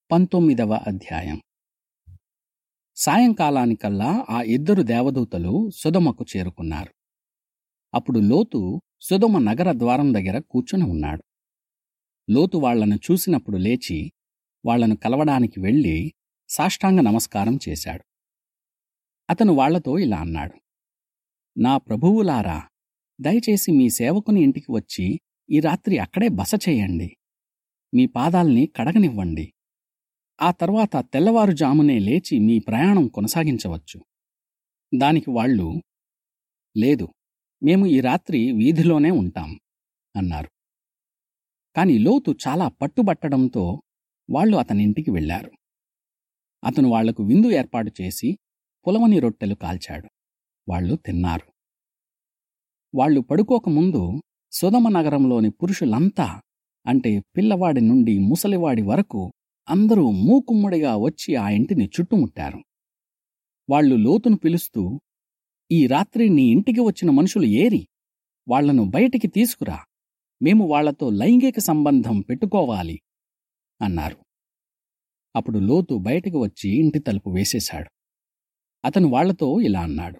పంతొమ్మిదవ అధ్యాయం సాయంకాలానికల్లా ఆ ఇద్దరు దేవదూతలు సుధమకు చేరుకున్నారు అప్పుడు లోతు సుధమ నగర ద్వారం దగ్గర కూర్చుని ఉన్నాడు లోతు వాళ్లను చూసినప్పుడు లేచి వాళ్లను కలవడానికి వెళ్ళి సాష్టాంగ నమస్కారం చేశాడు అతను వాళ్లతో ఇలా అన్నాడు నా ప్రభువులారా దయచేసి మీ సేవకుని ఇంటికి వచ్చి ఈ రాత్రి అక్కడే బస చేయండి మీ పాదాల్ని కడగనివ్వండి ఆ తర్వాత తెల్లవారుజామునే లేచి మీ ప్రయాణం కొనసాగించవచ్చు దానికి వాళ్ళు లేదు మేము ఈ రాత్రి వీధిలోనే ఉంటాం అన్నారు కాని లోతు చాలా పట్టుబట్టడంతో వాళ్ళు అతనింటికి వెళ్లారు అతను వాళ్లకు విందు ఏర్పాటు చేసి పులవని రొట్టెలు కాల్చాడు వాళ్ళు తిన్నారు వాళ్ళు పడుకోకముందు సుధమ నగరంలోని పురుషులంతా అంటే పిల్లవాడి నుండి ముసలివాడి వరకు అందరూ మూకుమ్మడిగా వచ్చి ఆ ఇంటిని చుట్టుముట్టారు వాళ్ళు లోతును పిలుస్తూ ఈ రాత్రి నీ ఇంటికి వచ్చిన మనుషులు ఏరి వాళ్లను బయటికి తీసుకురా మేము వాళ్లతో లైంగిక సంబంధం పెట్టుకోవాలి అన్నారు అప్పుడు లోతు బయటికి వచ్చి ఇంటి తలుపు వేసేశాడు అతను వాళ్లతో ఇలా అన్నాడు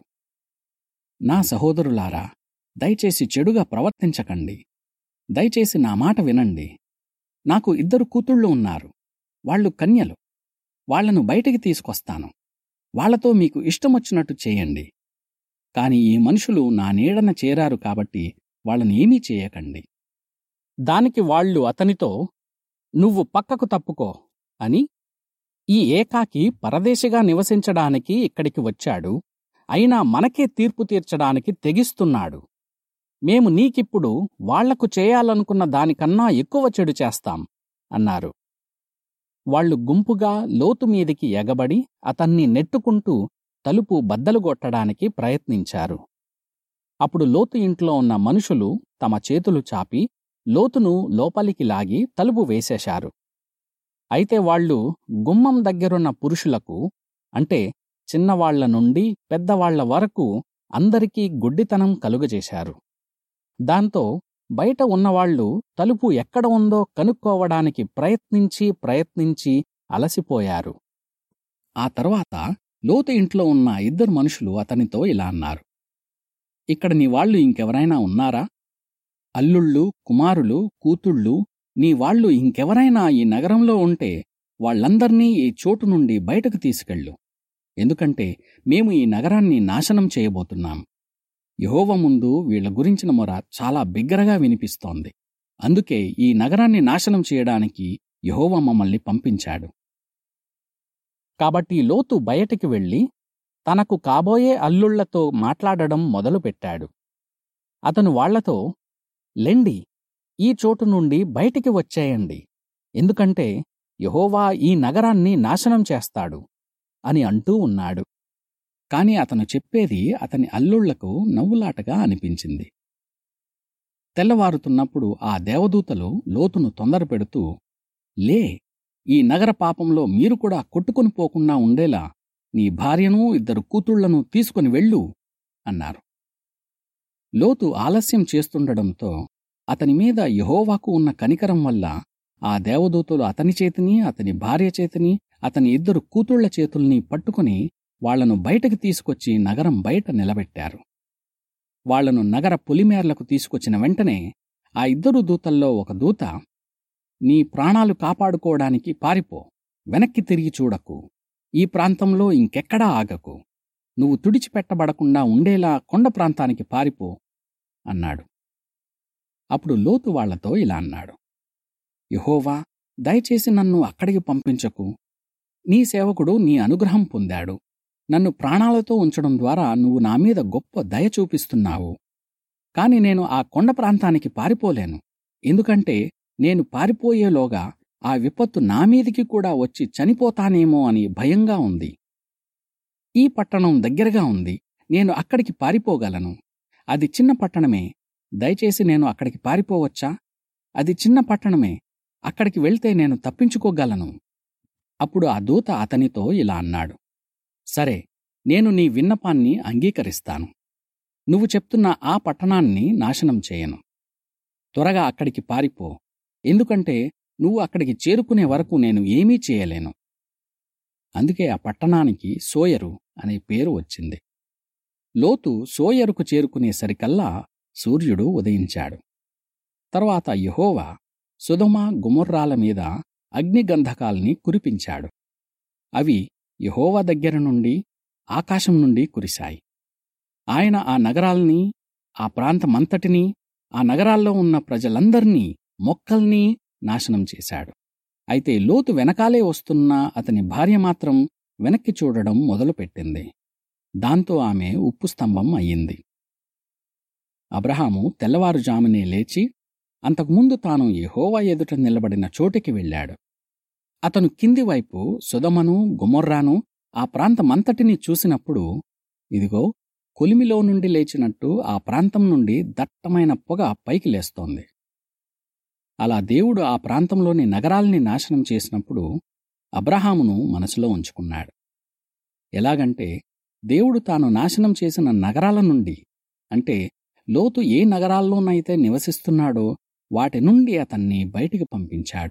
నా సహోదరులారా దయచేసి చెడుగా ప్రవర్తించకండి దయచేసి నా మాట వినండి నాకు ఇద్దరు కూతుళ్ళు ఉన్నారు వాళ్ళు కన్యలు వాళ్లను బయటికి తీసుకొస్తాను వాళ్లతో మీకు ఇష్టమొచ్చినట్టు చేయండి కాని ఈ మనుషులు నా నీడన చేరారు కాబట్టి వాళ్ళని ఏమీ చేయకండి దానికి వాళ్ళు అతనితో నువ్వు పక్కకు తప్పుకో అని ఈ ఏకాకి పరదేశిగా నివసించడానికి ఇక్కడికి వచ్చాడు అయినా మనకే తీర్పు తీర్చడానికి తెగిస్తున్నాడు మేము నీకిప్పుడు వాళ్లకు చేయాలనుకున్న దానికన్నా ఎక్కువ చెడు చేస్తాం అన్నారు వాళ్ళు గుంపుగా లోతు మీదికి ఎగబడి అతన్ని నెట్టుకుంటూ తలుపు బద్దలుగొట్టడానికి ప్రయత్నించారు అప్పుడు లోతు ఇంట్లో ఉన్న మనుషులు తమ చేతులు చాపి లోతును లోపలికి లాగి తలుపు వేసేశారు అయితే వాళ్ళు గుమ్మం దగ్గరున్న పురుషులకు అంటే చిన్నవాళ్ల నుండి పెద్దవాళ్ల వరకు అందరికీ గుడ్డితనం కలుగజేశారు దాంతో బయట ఉన్నవాళ్లు తలుపు ఎక్కడ ఉందో కనుక్కోవడానికి ప్రయత్నించి ప్రయత్నించి అలసిపోయారు ఆ తర్వాత లోతు ఇంట్లో ఉన్న ఇద్దరు మనుషులు అతనితో ఇలా అన్నారు ఇక్కడ నీ వాళ్ళు ఇంకెవరైనా ఉన్నారా అల్లుళ్ళు కుమారులు కూతుళ్ళు నీ వాళ్ళు ఇంకెవరైనా ఈ నగరంలో ఉంటే వాళ్లందర్నీ ఈ చోటు నుండి బయటకు తీసుకెళ్ళు ఎందుకంటే మేము ఈ నగరాన్ని నాశనం చేయబోతున్నాం యహోవ ముందు వీళ్ల గురించిన మొర చాలా బిగ్గరగా వినిపిస్తోంది అందుకే ఈ నగరాన్ని నాశనం చేయడానికి యహోవ మమ్మల్ని పంపించాడు కాబట్టి లోతు బయటికి వెళ్ళి తనకు కాబోయే అల్లుళ్లతో మాట్లాడడం మొదలుపెట్టాడు అతను వాళ్లతో లెండి ఈ చోటు నుండి బయటికి వచ్చేయండి ఎందుకంటే యహోవా ఈ నగరాన్ని నాశనం చేస్తాడు అని అంటూ ఉన్నాడు కాని అతను చెప్పేది అతని అల్లుళ్లకు నవ్వులాటగా అనిపించింది తెల్లవారుతున్నప్పుడు ఆ దేవదూతలు లోతును తొందరపెడుతూ లే ఈ నగర పాపంలో మీరు కూడా కొట్టుకుని పోకుండా ఉండేలా నీ భార్యను ఇద్దరు కూతుళ్లను తీసుకుని వెళ్ళు అన్నారు లోతు ఆలస్యం చేస్తుండడంతో అతని మీద యహోవాకు ఉన్న కనికరం వల్ల ఆ దేవదూతలు అతని చేతిని అతని భార్య చేతిని అతని ఇద్దరు కూతుళ్ల చేతుల్ని పట్టుకుని వాళ్లను బయటకు తీసుకొచ్చి నగరం బయట నిలబెట్టారు వాళ్లను నగర పొలిమేర్లకు తీసుకొచ్చిన వెంటనే ఆ ఇద్దరు దూతల్లో ఒక దూత నీ ప్రాణాలు కాపాడుకోవడానికి పారిపో వెనక్కి తిరిగి చూడకు ఈ ప్రాంతంలో ఇంకెక్కడా ఆగకు నువ్వు తుడిచిపెట్టబడకుండా ఉండేలా కొండ ప్రాంతానికి పారిపో అన్నాడు అప్పుడు లోతు వాళ్లతో ఇలా అన్నాడు యహోవా దయచేసి నన్ను అక్కడికి పంపించకు నీ సేవకుడు నీ అనుగ్రహం పొందాడు నన్ను ప్రాణాలతో ఉంచడం ద్వారా నువ్వు నా మీద గొప్ప దయ చూపిస్తున్నావు కాని నేను ఆ కొండ ప్రాంతానికి పారిపోలేను ఎందుకంటే నేను పారిపోయేలోగా ఆ విపత్తు నా మీదికి కూడా వచ్చి చనిపోతానేమో అని భయంగా ఉంది ఈ పట్టణం దగ్గరగా ఉంది నేను అక్కడికి పారిపోగలను అది చిన్న పట్టణమే దయచేసి నేను అక్కడికి పారిపోవచ్చా అది చిన్న పట్టణమే అక్కడికి వెళ్తే నేను తప్పించుకోగలను అప్పుడు ఆ దూత అతనితో ఇలా అన్నాడు సరే నేను నీ విన్నపాన్ని అంగీకరిస్తాను నువ్వు చెప్తున్న ఆ పట్టణాన్ని నాశనం చేయను త్వరగా అక్కడికి పారిపో ఎందుకంటే నువ్వు అక్కడికి చేరుకునే వరకు నేను ఏమీ చేయలేను అందుకే ఆ పట్టణానికి సోయరు అనే పేరు వచ్చింది లోతు సోయరుకు చేరుకునేసరికల్లా సూర్యుడు ఉదయించాడు తర్వాత యెహోవా సుధమ గుమర్రాల మీద అగ్నిగంధకాల్ని కురిపించాడు అవి యెహోవా దగ్గర నుండి ఆకాశం నుండి కురిశాయి ఆయన ఆ నగరాల్ని ఆ ప్రాంతమంతటినీ ఆ నగరాల్లో ఉన్న ప్రజలందర్నీ మొక్కల్ని నాశనం చేశాడు అయితే లోతు వెనకాలే వస్తున్న అతని భార్య మాత్రం వెనక్కి చూడడం మొదలుపెట్టింది దాంతో ఆమె ఉప్పు స్తంభం అయ్యింది అబ్రహాము తెల్లవారుజామునే లేచి అంతకుముందు తాను యెహోవా ఎదుట నిలబడిన చోటికి వెళ్ళాడు అతను కింది వైపు సుధమను గుమొర్రాను ఆ ప్రాంతమంతటినీ చూసినప్పుడు ఇదిగో కొలిమిలో నుండి లేచినట్టు ఆ ప్రాంతం నుండి దట్టమైన పొగ పైకి లేస్తోంది అలా దేవుడు ఆ ప్రాంతంలోని నగరాల్ని నాశనం చేసినప్పుడు అబ్రహామును మనసులో ఉంచుకున్నాడు ఎలాగంటే దేవుడు తాను నాశనం చేసిన నగరాల నుండి అంటే లోతు ఏ నగరాల్లోనైతే నివసిస్తున్నాడో వాటి నుండి అతన్ని బయటికి పంపించాడు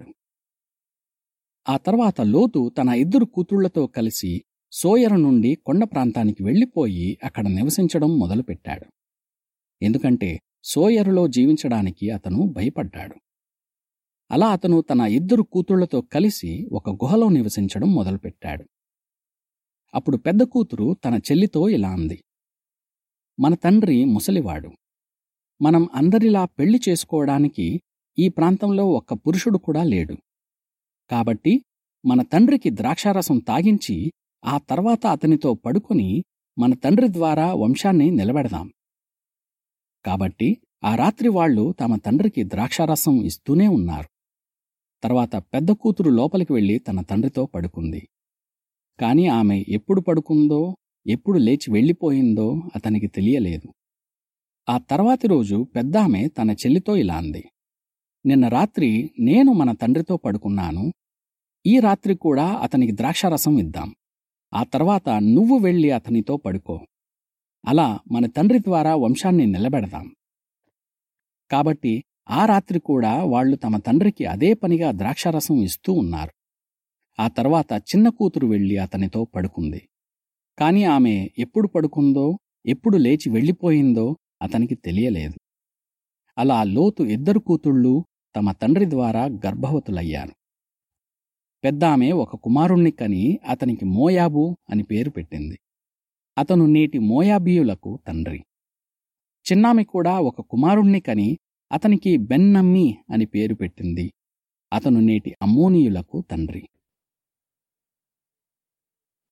ఆ తర్వాత లోతు తన ఇద్దరు కూతుళ్లతో కలిసి సోయరు నుండి కొండ ప్రాంతానికి వెళ్ళిపోయి అక్కడ నివసించడం మొదలుపెట్టాడు ఎందుకంటే సోయరులో జీవించడానికి అతను భయపడ్డాడు అలా అతను తన ఇద్దరు కూతుళ్లతో కలిసి ఒక గుహలో నివసించడం మొదలుపెట్టాడు అప్పుడు పెద్ద కూతురు తన చెల్లితో ఇలా అంది మన తండ్రి ముసలివాడు మనం అందరిలా పెళ్లి చేసుకోవడానికి ఈ ప్రాంతంలో ఒక్క పురుషుడు కూడా లేడు కాబట్టి మన తండ్రికి ద్రాక్షారసం తాగించి ఆ తర్వాత అతనితో పడుకొని మన తండ్రి ద్వారా వంశాన్ని నిలబెడదాం కాబట్టి ఆ రాత్రి వాళ్ళు తమ తండ్రికి ద్రాక్షారసం ఇస్తూనే ఉన్నారు తర్వాత పెద్ద కూతురు లోపలికి వెళ్ళి తన తండ్రితో పడుకుంది కాని ఆమె ఎప్పుడు పడుకుందో ఎప్పుడు లేచి వెళ్ళిపోయిందో అతనికి తెలియలేదు ఆ తర్వాతి రోజు పెద్దామె తన చెల్లితో ఇలా అంది నిన్న రాత్రి నేను మన తండ్రితో పడుకున్నాను ఈ రాత్రి కూడా అతనికి ద్రాక్షారసం ఇద్దాం ఆ తర్వాత నువ్వు వెళ్ళి అతనితో పడుకో అలా మన తండ్రి ద్వారా వంశాన్ని నిలబెడదాం కాబట్టి ఆ రాత్రి కూడా వాళ్ళు తమ తండ్రికి అదే పనిగా ద్రాక్షారసం ఇస్తూ ఉన్నారు ఆ తర్వాత చిన్న కూతురు వెళ్ళి అతనితో పడుకుంది కాని ఆమె ఎప్పుడు పడుకుందో ఎప్పుడు లేచి వెళ్ళిపోయిందో అతనికి తెలియలేదు అలా లోతు ఇద్దరు కూతుళ్ళు తమ తండ్రి ద్వారా గర్భవతులయ్యారు పెద్దామె ఒక కుమారుణ్ణి కని అతనికి మోయాబు అని పేరు పెట్టింది అతను నేటి మోయాబీయులకు తండ్రి చిన్నామె కూడా ఒక కుమారుణ్ణి కని అతనికి బెన్నమ్మి అని పేరు పెట్టింది అతను నేటి అమ్మోనీయులకు తండ్రి